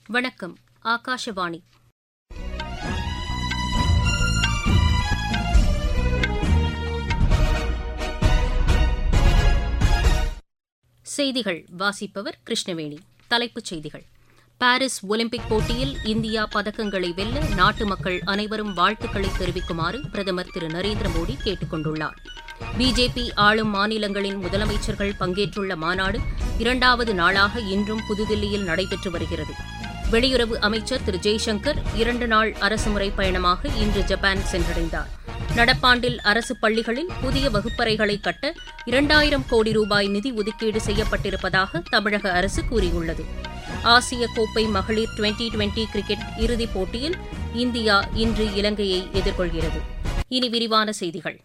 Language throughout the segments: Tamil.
வணக்கம் ஆகாஷவாணி செய்திகள் வாசிப்பவர் கிருஷ்ணவேணி தலைப்புச் செய்திகள் பாரிஸ் ஒலிம்பிக் போட்டியில் இந்தியா பதக்கங்களை வெல்ல நாட்டு மக்கள் அனைவரும் வாழ்த்துக்களை தெரிவிக்குமாறு பிரதமர் திரு நரேந்திர மோடி கேட்டுக் கொண்டுள்ளார் பிஜேபி ஆளும் மாநிலங்களின் முதலமைச்சர்கள் பங்கேற்றுள்ள மாநாடு இரண்டாவது நாளாக இன்றும் புதுதில்லியில் நடைபெற்று வருகிறது வெளியுறவு அமைச்சர் திரு ஜெய்சங்கர் இரண்டு நாள் அரசுமுறை பயணமாக இன்று ஜப்பான் சென்றடைந்தார் நடப்பாண்டில் அரசு பள்ளிகளில் புதிய வகுப்பறைகளை கட்ட இரண்டாயிரம் கோடி ரூபாய் நிதி ஒதுக்கீடு செய்யப்பட்டிருப்பதாக தமிழக அரசு கூறியுள்ளது ஆசிய கோப்பை மகளிர் டுவெண்டி டுவெண்டி கிரிக்கெட் இறுதிப் போட்டியில் இந்தியா இன்று இலங்கையை எதிர்கொள்கிறது இனி விரிவான செய்திகள்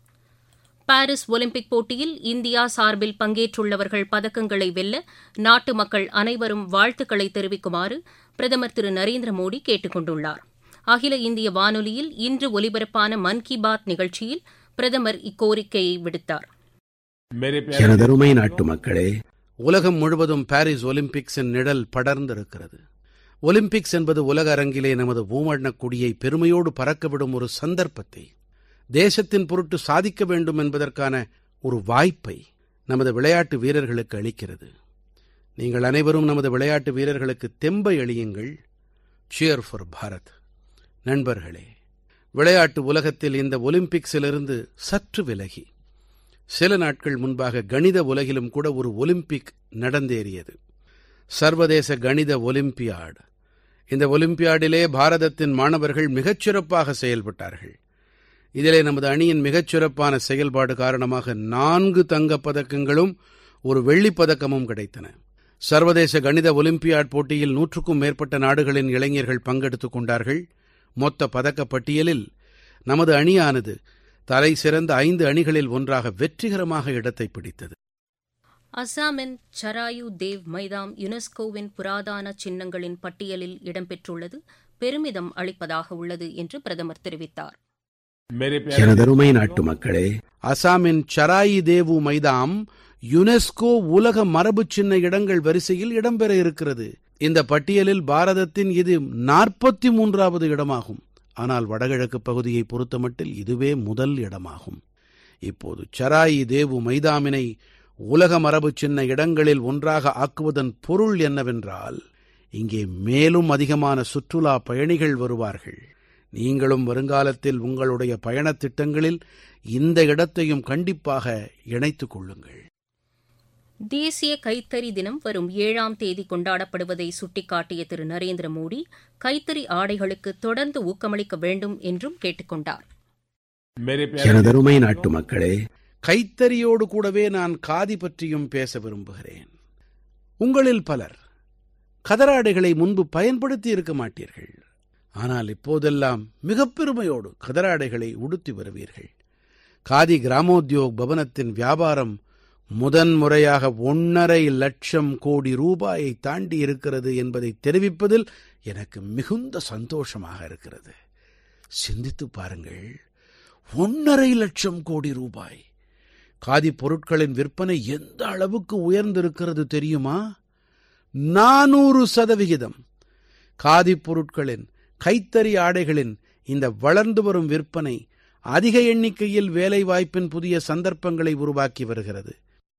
பாரிஸ் ஒலிம்பிக் போட்டியில் இந்தியா சார்பில் பங்கேற்றுள்ளவர்கள் பதக்கங்களை வெல்ல நாட்டு மக்கள் அனைவரும் வாழ்த்துக்களை தெரிவிக்குமாறு பிரதமர் திரு நரேந்திர மோடி கேட்டுக் கொண்டுள்ளார் அகில இந்திய வானொலியில் இன்று ஒலிபரப்பான மன் கி பாத் நிகழ்ச்சியில் பிரதமர் இக்கோரிக்கையை விடுத்தார் எனதருமை நாட்டு மக்களே உலகம் முழுவதும் பாரிஸ் ஒலிம்பிக்ஸின் நிழல் படர்ந்திருக்கிறது ஒலிம்பிக்ஸ் என்பது உலக அரங்கிலே நமது பூமண்ணக் கொடியை பெருமையோடு பறக்கவிடும் ஒரு சந்தர்ப்பத்தை தேசத்தின் பொருட்டு சாதிக்க வேண்டும் என்பதற்கான ஒரு வாய்ப்பை நமது விளையாட்டு வீரர்களுக்கு அளிக்கிறது நீங்கள் அனைவரும் நமது விளையாட்டு வீரர்களுக்கு தெம்பை அளியுங்கள் சியர் ஃபார் பாரத் நண்பர்களே விளையாட்டு உலகத்தில் இந்த ஒலிம்பிக்ஸிலிருந்து சற்று விலகி சில நாட்கள் முன்பாக கணித உலகிலும் கூட ஒரு ஒலிம்பிக் நடந்தேறியது சர்வதேச கணித ஒலிம்பியாட் இந்த ஒலிம்பியாடிலே பாரதத்தின் மாணவர்கள் மிகச்சிறப்பாக செயல்பட்டார்கள் இதிலே நமது அணியின் மிகச்சிறப்பான செயல்பாடு காரணமாக நான்கு தங்கப் பதக்கங்களும் ஒரு வெள்ளிப் பதக்கமும் கிடைத்தன சர்வதேச கணித ஒலிம்பியாட் போட்டியில் நூற்றுக்கும் மேற்பட்ட நாடுகளின் இளைஞர்கள் பங்கெடுத்துக் கொண்டார்கள் மொத்த பதக்கப் பட்டியலில் நமது அணியானது தலை சிறந்த ஐந்து அணிகளில் ஒன்றாக வெற்றிகரமாக இடத்தை பிடித்தது அஸ்ஸாமின் சராயு தேவ் மைதாம் யுனெஸ்கோவின் புராதான சின்னங்களின் பட்டியலில் இடம்பெற்றுள்ளது பெருமிதம் அளிப்பதாக உள்ளது என்று பிரதமர் தெரிவித்தார் எனதருமை நாட்டு மக்களே அசாமின் சராயி தேவு மைதாம் யுனெஸ்கோ உலக மரபு சின்ன இடங்கள் வரிசையில் இடம்பெற இருக்கிறது இந்த பட்டியலில் பாரதத்தின் இது நாற்பத்தி மூன்றாவது இடமாகும் ஆனால் வடகிழக்கு பகுதியை பொறுத்தமட்டில் இதுவே முதல் இடமாகும் இப்போது சராயி தேவு மைதாமினை உலக மரபு சின்ன இடங்களில் ஒன்றாக ஆக்குவதன் பொருள் என்னவென்றால் இங்கே மேலும் அதிகமான சுற்றுலா பயணிகள் வருவார்கள் நீங்களும் வருங்காலத்தில் உங்களுடைய பயணத் திட்டங்களில் இந்த இடத்தையும் கண்டிப்பாக இணைத்துக் கொள்ளுங்கள் தேசிய கைத்தறி தினம் வரும் ஏழாம் தேதி கொண்டாடப்படுவதை சுட்டிக்காட்டிய திரு நரேந்திர மோடி கைத்தறி ஆடைகளுக்கு தொடர்ந்து ஊக்கமளிக்க வேண்டும் என்றும் கேட்டுக் கொண்டார் எனதருமை நாட்டு மக்களே கைத்தறியோடு கூடவே நான் காதி பற்றியும் பேச விரும்புகிறேன் உங்களில் பலர் கதராடைகளை முன்பு பயன்படுத்தி இருக்க மாட்டீர்கள் ஆனால் இப்போதெல்லாம் மிகப் பெருமையோடு கதராடைகளை உடுத்தி வருவீர்கள் காதி கிராமோத்யோக் பவனத்தின் வியாபாரம் முதன்முறையாக ஒன்னரை லட்சம் கோடி ரூபாயை தாண்டி இருக்கிறது என்பதை தெரிவிப்பதில் எனக்கு மிகுந்த சந்தோஷமாக இருக்கிறது சிந்தித்துப் பாருங்கள் ஒன்னரை லட்சம் கோடி ரூபாய் காதி பொருட்களின் விற்பனை எந்த அளவுக்கு உயர்ந்திருக்கிறது தெரியுமா நானூறு சதவிகிதம் காதி பொருட்களின் கைத்தறி ஆடைகளின் இந்த வளர்ந்து வரும் விற்பனை அதிக எண்ணிக்கையில் வேலைவாய்ப்பின் புதிய சந்தர்ப்பங்களை உருவாக்கி வருகிறது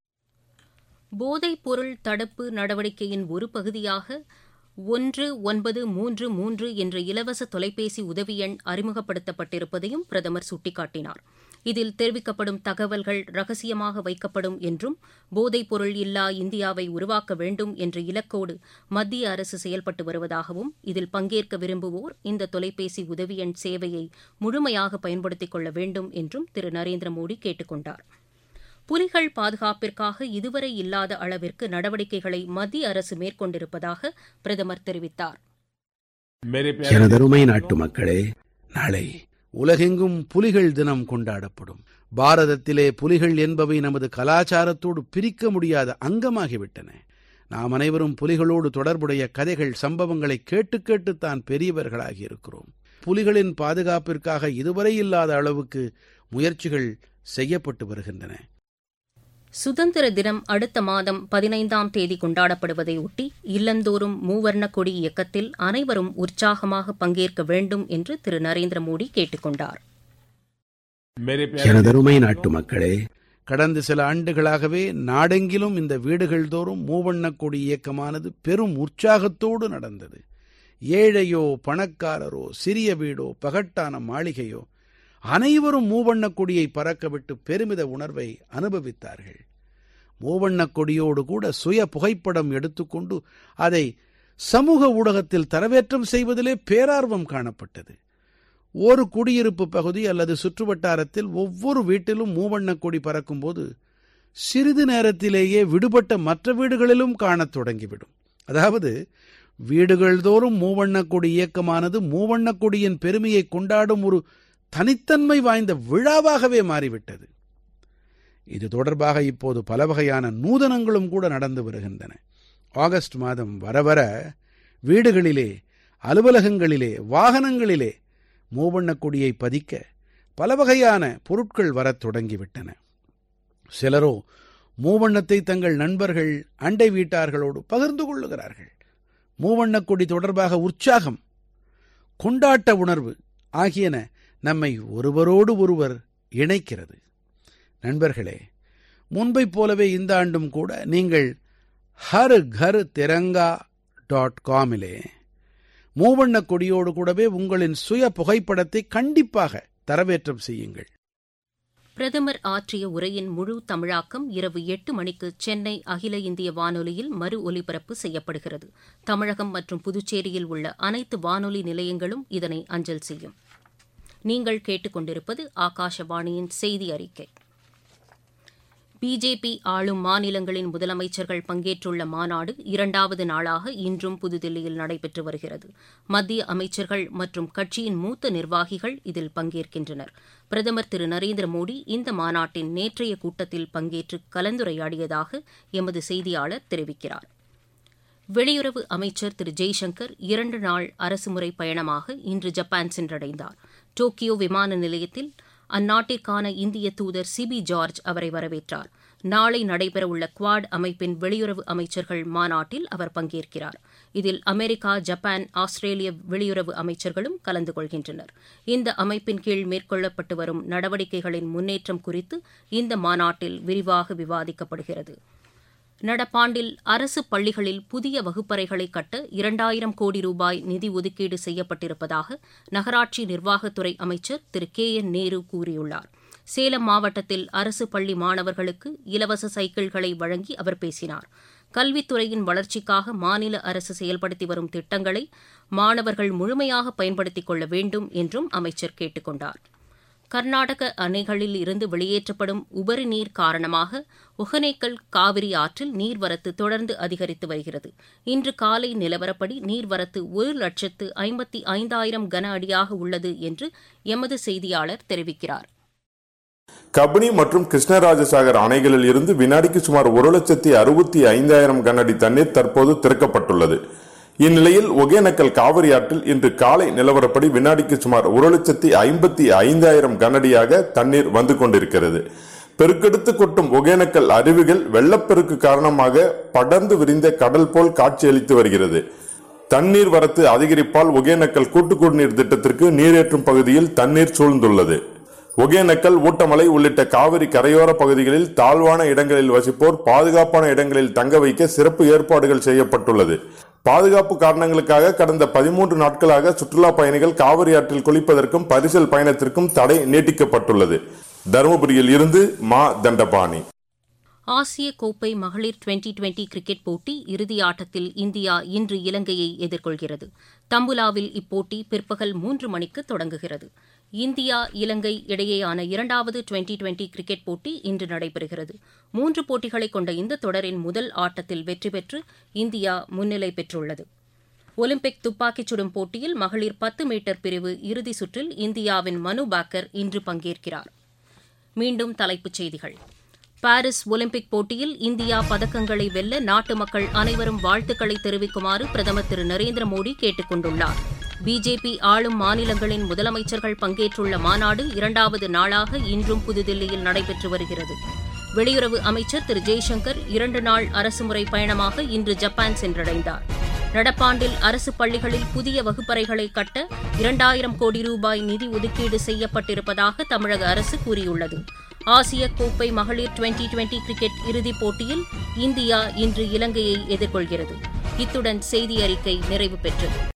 போதைப் பொருள் தடுப்பு நடவடிக்கையின் ஒரு பகுதியாக ஒன்று ஒன்பது மூன்று மூன்று என்ற இலவச தொலைபேசி உதவி எண் அறிமுகப்படுத்தப்பட்டிருப்பதையும் பிரதமர் சுட்டிக்காட்டினார் இதில் தெரிவிக்கப்படும் தகவல்கள் ரகசியமாக வைக்கப்படும் என்றும் போதைப் பொருள் இல்லா இந்தியாவை உருவாக்க வேண்டும் என்ற இலக்கோடு மத்திய அரசு செயல்பட்டு வருவதாகவும் இதில் பங்கேற்க விரும்புவோர் இந்த தொலைபேசி உதவி எண் சேவையை முழுமையாக பயன்படுத்திக் கொள்ள வேண்டும் என்றும் திரு நரேந்திர மோடி கேட்டுக் கொண்டார் புலிகள் பாதுகாப்பிற்காக இதுவரை இல்லாத அளவிற்கு நடவடிக்கைகளை மத்திய அரசு மேற்கொண்டிருப்பதாக பிரதமர் தெரிவித்தார் எனதருமை நாட்டு மக்களே நாளை உலகெங்கும் புலிகள் தினம் கொண்டாடப்படும் பாரதத்திலே புலிகள் என்பவை நமது கலாச்சாரத்தோடு பிரிக்க முடியாத அங்கமாகிவிட்டன நாம் அனைவரும் புலிகளோடு தொடர்புடைய கதைகள் சம்பவங்களை கேட்டு கேட்டுத்தான் பெரியவர்களாகி இருக்கிறோம் புலிகளின் பாதுகாப்பிற்காக இதுவரை இல்லாத அளவுக்கு முயற்சிகள் செய்யப்பட்டு வருகின்றன சுதந்திர தினம் அடுத்த மாதம் பதினைந்தாம் தேதி கொண்டாடப்படுவதையொட்டி இல்லந்தோறும் மூவர்ண கொடி இயக்கத்தில் அனைவரும் உற்சாகமாக பங்கேற்க வேண்டும் என்று திரு நரேந்திர மோடி கேட்டுக் கொண்டார் எனதருமை நாட்டு மக்களே கடந்த சில ஆண்டுகளாகவே நாடெங்கிலும் இந்த வீடுகள் தோறும் மூவண்ணக் கொடி இயக்கமானது பெரும் உற்சாகத்தோடு நடந்தது ஏழையோ பணக்காரரோ சிறிய வீடோ பகட்டான மாளிகையோ அனைவரும் மூவண்ணக் கொடியை பறக்கவிட்டு பெருமித உணர்வை அனுபவித்தார்கள் மூவண்ணக் கொடியோடு கூட சுய புகைப்படம் எடுத்துக்கொண்டு அதை சமூக ஊடகத்தில் தரவேற்றம் செய்வதிலே பேரார்வம் காணப்பட்டது ஒரு குடியிருப்பு பகுதி அல்லது சுற்றுவட்டாரத்தில் ஒவ்வொரு வீட்டிலும் மூவண்ணக் கொடி பறக்கும்போது சிறிது நேரத்திலேயே விடுபட்ட மற்ற வீடுகளிலும் காணத் தொடங்கிவிடும் அதாவது வீடுகள் தோறும் மூவண்ணக் கொடி இயக்கமானது மூவண்ணக் கொடியின் பெருமையை கொண்டாடும் ஒரு தனித்தன்மை வாய்ந்த விழாவாகவே மாறிவிட்டது இது தொடர்பாக இப்போது பல வகையான நூதனங்களும் கூட நடந்து வருகின்றன ஆகஸ்ட் மாதம் வர வர வீடுகளிலே அலுவலகங்களிலே வாகனங்களிலே மூவண்ணக் கொடியை பதிக்க பல வகையான பொருட்கள் வரத் தொடங்கிவிட்டன சிலரோ மூவண்ணத்தை தங்கள் நண்பர்கள் அண்டை வீட்டார்களோடு பகிர்ந்து கொள்ளுகிறார்கள் மூவண்ணக் கொடி தொடர்பாக உற்சாகம் கொண்டாட்ட உணர்வு ஆகியன நம்மை ஒருவரோடு ஒருவர் இணைக்கிறது நண்பர்களே முன்பைப் போலவே இந்த ஆண்டும் கூட நீங்கள் ஹர் கர் திரங்கா டாட் காமிலே மூவண்ணக் கொடியோடு கூடவே உங்களின் சுய புகைப்படத்தை கண்டிப்பாக தரவேற்றம் செய்யுங்கள் பிரதமர் ஆற்றிய உரையின் முழு தமிழாக்கம் இரவு எட்டு மணிக்கு சென்னை அகில இந்திய வானொலியில் மறு ஒலிபரப்பு செய்யப்படுகிறது தமிழகம் மற்றும் புதுச்சேரியில் உள்ள அனைத்து வானொலி நிலையங்களும் இதனை அஞ்சல் செய்யும் நீங்கள் கேட்டுக்கொண்டிருப்பது ஆகாஷவாணியின் செய்தி அறிக்கை பிஜேபி ஆளும் மாநிலங்களின் முதலமைச்சர்கள் பங்கேற்றுள்ள மாநாடு இரண்டாவது நாளாக இன்றும் புதுதில்லியில் நடைபெற்று வருகிறது மத்திய அமைச்சர்கள் மற்றும் கட்சியின் மூத்த நிர்வாகிகள் இதில் பங்கேற்கின்றனர் பிரதமர் திரு நரேந்திர மோடி இந்த மாநாட்டின் நேற்றைய கூட்டத்தில் பங்கேற்று கலந்துரையாடியதாக எமது செய்தியாளர் தெரிவிக்கிறார் வெளியுறவு அமைச்சர் திரு ஜெய்சங்கர் இரண்டு நாள் அரசுமுறை பயணமாக இன்று ஜப்பான் சென்றடைந்தார் டோக்கியோ விமான நிலையத்தில் அந்நாட்டிற்கான இந்திய தூதர் சிபி ஜார்ஜ் அவரை வரவேற்றார் நாளை நடைபெறவுள்ள குவாட் அமைப்பின் வெளியுறவு அமைச்சர்கள் மாநாட்டில் அவர் பங்கேற்கிறார் இதில் அமெரிக்கா ஜப்பான் ஆஸ்திரேலிய வெளியுறவு அமைச்சர்களும் கலந்து கொள்கின்றனர் இந்த அமைப்பின் கீழ் மேற்கொள்ளப்பட்டு வரும் நடவடிக்கைகளின் முன்னேற்றம் குறித்து இந்த மாநாட்டில் விரிவாக விவாதிக்கப்படுகிறது நடப்பாண்டில் அரசு பள்ளிகளில் புதிய வகுப்பறைகளை கட்ட இரண்டாயிரம் கோடி ரூபாய் நிதி ஒதுக்கீடு செய்யப்பட்டிருப்பதாக நகராட்சி நிர்வாகத்துறை அமைச்சர் திரு கே என் நேரு கூறியுள்ளார் சேலம் மாவட்டத்தில் அரசு பள்ளி மாணவர்களுக்கு இலவச சைக்கிள்களை வழங்கி அவர் பேசினார் கல்வித்துறையின் வளர்ச்சிக்காக மாநில அரசு செயல்படுத்தி வரும் திட்டங்களை மாணவர்கள் முழுமையாக பயன்படுத்திக் கொள்ள வேண்டும் என்றும் அமைச்சர் கேட்டுக் கொண்டார் கர்நாடக அணைகளில் இருந்து வெளியேற்றப்படும் உபரி நீர் காரணமாக ஒகனேக்கல் காவிரி ஆற்றில் நீர்வரத்து தொடர்ந்து அதிகரித்து வருகிறது இன்று காலை நிலவரப்படி நீர்வரத்து ஒரு லட்சத்து ஐம்பத்தி ஐந்தாயிரம் கன அடியாக உள்ளது என்று எமது செய்தியாளர் தெரிவிக்கிறார் கபினி மற்றும் கிருஷ்ணராஜசாகர் அணைகளில் இருந்து வினாடிக்கு சுமார் ஒரு லட்சத்தி அறுபத்தி ஐந்தாயிரம் கனஅடி தண்ணீர் தற்போது திறக்கப்பட்டுள்ளது இந்நிலையில் ஒகேனக்கல் காவிரி ஆற்றில் இன்று காலை நிலவரப்படி வினாடிக்கு சுமார் ஒரு லட்சத்தி ஐம்பத்தி ஐந்தாயிரம் கனஅடியாக தண்ணீர் வந்து கொண்டிருக்கிறது பெருக்கெடுத்து கொட்டும் ஒகேனக்கல் அருவிகள் வெள்ளப்பெருக்கு காரணமாக படர்ந்து விரிந்த கடல் போல் காட்சியளித்து வருகிறது தண்ணீர் வரத்து அதிகரிப்பால் ஒகேனக்கல் கூட்டு குடிநீர் திட்டத்திற்கு நீரேற்றும் பகுதியில் தண்ணீர் சூழ்ந்துள்ளது ஒகேனக்கல் ஊட்டமலை உள்ளிட்ட காவிரி கரையோர பகுதிகளில் தாழ்வான இடங்களில் வசிப்போர் பாதுகாப்பான இடங்களில் தங்க வைக்க சிறப்பு ஏற்பாடுகள் செய்யப்பட்டுள்ளது பாதுகாப்பு காரணங்களுக்காக கடந்த பதிமூன்று நாட்களாக சுற்றுலா பயணிகள் காவிரி ஆற்றில் குளிப்பதற்கும் பரிசல் பயணத்திற்கும் தடை நீட்டிக்கப்பட்டுள்ளது தருமபுரியில் இருந்து மா தண்டபாணி ஆசிய கோப்பை மகளிர் டுவெண்டி டுவெண்டி கிரிக்கெட் போட்டி இறுதி ஆட்டத்தில் இந்தியா இன்று இலங்கையை எதிர்கொள்கிறது தம்புலாவில் இப்போட்டி பிற்பகல் மூன்று மணிக்கு தொடங்குகிறது இந்தியா இலங்கை இடையேயான இரண்டாவது டுவெண்டி டுவெண்டி கிரிக்கெட் போட்டி இன்று நடைபெறுகிறது மூன்று போட்டிகளை கொண்ட இந்த தொடரின் முதல் ஆட்டத்தில் வெற்றி பெற்று இந்தியா முன்னிலை பெற்றுள்ளது ஒலிம்பிக் துப்பாக்கிச் சுடும் போட்டியில் மகளிர் பத்து மீட்டர் பிரிவு இறுதி சுற்றில் இந்தியாவின் மனு பாக்கர் இன்று பங்கேற்கிறார் மீண்டும் தலைப்புச் செய்திகள் பாரிஸ் ஒலிம்பிக் போட்டியில் இந்தியா பதக்கங்களை வெல்ல நாட்டு மக்கள் அனைவரும் வாழ்த்துக்களை தெரிவிக்குமாறு பிரதமர் திரு நரேந்திர மோடி கேட்டுக் கொண்டுள்ளார் பிஜேபி ஆளும் மாநிலங்களின் முதலமைச்சர்கள் பங்கேற்றுள்ள மாநாடு இரண்டாவது நாளாக இன்றும் புதுதில்லியில் நடைபெற்று வருகிறது வெளியுறவு அமைச்சர் திரு ஜெய்சங்கர் இரண்டு நாள் அரசுமுறை பயணமாக இன்று ஜப்பான் சென்றடைந்தார் நடப்பாண்டில் அரசு பள்ளிகளில் புதிய வகுப்பறைகளை கட்ட இரண்டாயிரம் கோடி ரூபாய் நிதி ஒதுக்கீடு செய்யப்பட்டிருப்பதாக தமிழக அரசு கூறியுள்ளது ஆசிய கோப்பை மகளிர் டுவெண்டி டுவெண்டி கிரிக்கெட் இறுதிப் போட்டியில் இந்தியா இன்று இலங்கையை எதிர்கொள்கிறது இத்துடன் செய்தி அறிக்கை நிறைவு பெற்றது